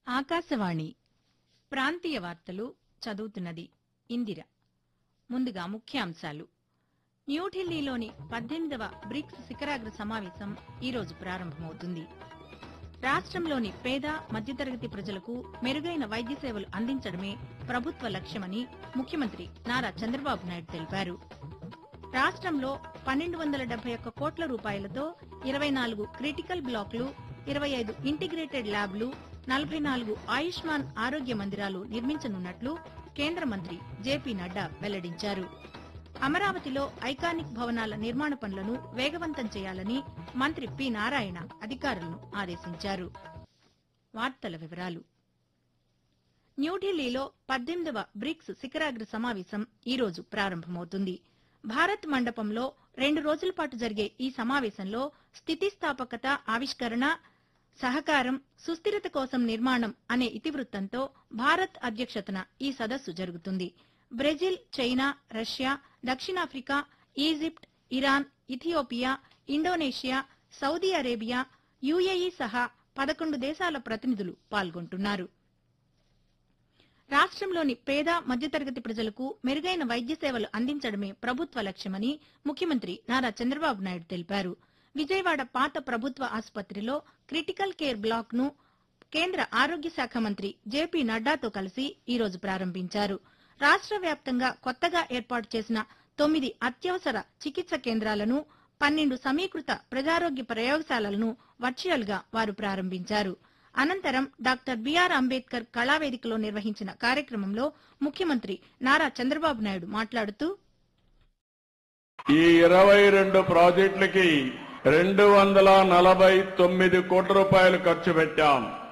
ఆకాశవాణి ప్రాంతీయ వార్తలు చదువుతున్నది ఇందిర ముందుగా ముఖ్యాంశాలు న్యూఢిల్లీలోని పద్దెనిమిదవ బ్రిక్స్ శిఖరాగ్ర సమావేశం ఈరోజు ప్రారంభమవుతుంది రాష్ట్రంలోని పేద మధ్యతరగతి ప్రజలకు మెరుగైన వైద్య సేవలు అందించడమే ప్రభుత్వ లక్ష్యమని ముఖ్యమంత్రి నారా చంద్రబాబు నాయుడు తెలిపారు రాష్ట్రంలో పన్నెండు వందల డెబ్బై ఒక్క కోట్ల రూపాయలతో ఇరవై నాలుగు క్రిటికల్ బ్లాకులు ఇరవై ఐదు ఇంటిగ్రేటెడ్ ల్యాబ్లు నలభై నాలుగు ఆయుష్మాన్ ఆరోగ్య మందిరాలు నిర్మించనున్నట్లు కేంద్ర మంత్రి జేపీ నడ్డా వెల్లడించారు అమరావతిలో ఐకానిక్ భవనాల నిర్మాణ పనులను వేగవంతం చేయాలని మంత్రి పి నారాయణ అధికారులను ఆదేశించారు వార్తల వివరాలు న్యూఢిల్లీలో పద్దెనిమిదవ బ్రిక్స్ శిఖరాగ్ర సమావేశం ఈరోజు ప్రారంభమవుతుంది భారత్ మండపంలో రెండు రోజుల పాటు జరిగే ఈ సమావేశంలో స్థితిస్థాపకత ఆవిష్కరణ సహకారం సుస్థిరత కోసం నిర్మాణం అనే ఇతివృత్తంతో భారత్ అధ్యక్షతన ఈ సదస్సు జరుగుతుంది బ్రెజిల్ చైనా రష్యా దక్షిణాఫ్రికా Egypt Iran Ethiopia Indonesia Saudi Arabia UAE సహా పదకొండు దేశాల ప్రతినిధులు పాల్గొంటున్నారు రాష్ట్రంలోని పేద మధ్యతరగతి ప్రజలకు మెరుగైన వైద్య సేవలు అందించడమే ప్రభుత్వ లక్ష్యమని ముఖ్యమంత్రి నారా చంద్రబాబు నాయుడు తెలిపారు విజయవాడ పాత ప్రభుత్వ ఆసుపత్రిలో క్రిటికల్ కేర్ బ్లాక్ ను కేంద్ర ఆరోగ్య శాఖ మంత్రి జేపీ నడ్డాతో కలిసి ఈ రోజు ప్రారంభించారు రాష్ట్ర వ్యాప్తంగా కొత్తగా ఏర్పాటు చేసిన తొమ్మిది అత్యవసర చికిత్స కేంద్రాలను పన్నెండు సమీకృత ప్రజారోగ్య ప్రయోగశాలలను వర్చువల్ గా వారు ప్రారంభించారు అనంతరం డాక్టర్ బిఆర్ అంబేద్కర్ కళావేదికలో నిర్వహించిన కార్యక్రమంలో ముఖ్యమంత్రి నారా చంద్రబాబు నాయుడు మాట్లాడుతూ ఈ ఇరవై రెండు ప్రాజెక్టులకి రెండు వందల నలభై తొమ్మిది కోట్ల రూపాయలు ఖర్చు పెట్టాం